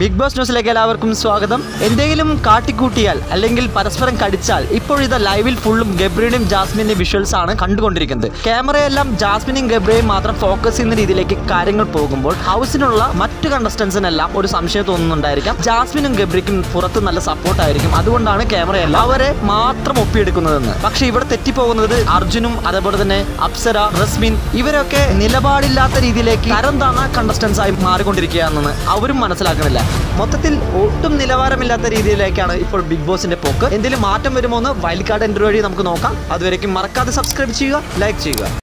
big boss ന്യൂസിലേക്ക് എല്ലാവർക്കും സ്വാഗതം എന്തെങ്കിലും കാട്ടിക്കൂട്ടിയാൽ അല്ലെങ്കിൽ പരസ്പരം കടിച്ചാൽ ഇപ്പോഴിത് ലൈവിൽ ഫുള്ളും ഗബ്രിയുടെയും ജാസ്മിന്റെയും വിഷ്വൽസ് ആണ് കണ്ടുകൊണ്ടിരിക്കുന്നത് ക്യാമറയെല്ലാം ജാസ്മിനും ഗബ്രിയും മാത്രം ഫോക്കസ് ചെയ്യുന്ന രീതിയിലേക്ക് കാര്യങ്ങൾ പോകുമ്പോൾ ഹൗസിനുള്ള മറ്റു കണ്ടസ്റ്റൻസിനെല്ലാം ഒരു സംശയം തോന്നുന്നുണ്ടായിരിക്കാം ജാസ്മിനും ഗബ്രിക്കും പുറത്ത് നല്ല സപ്പോർട്ടായിരിക്കും അതുകൊണ്ടാണ് ക്യാമറയെല്ലാം അവരെ മാത്രം ഒപ്പിയെടുക്കുന്നതെന്ന് പക്ഷെ ഇവിടെ തെറ്റിപ്പോകുന്നത് അർജുനും അതേപോലെ തന്നെ അപ്സര റസ്മിൻ ഇവരൊക്കെ നിലപാടില്ലാത്ത രീതിയിലേക്ക് തരം താണ കണ്ടസ്റ്റൻസ് ആയി മാറിക്കൊണ്ടിരിക്കുകയാണെന്ന് അവരും മനസ്സിലാക്കുന്നില്ല മൊത്തത്തിൽ ഒട്ടും നിലവാരമില്ലാത്ത രീതിയിലേക്കാണ് ഇപ്പോൾ ബിഗ് ബോസിന്റെ പോക്ക് എന്തെങ്കിലും മാറ്റം വരുമോ എന്ന് വൈൽഡ് കാർഡ് എൻട്രി വഴി നമുക്ക് നോക്കാം അതുവരേക്കും മറക്കാതെ സബ്സ്ക്രൈബ് ചെയ്യുക ലൈക്ക് ചെയ്യുക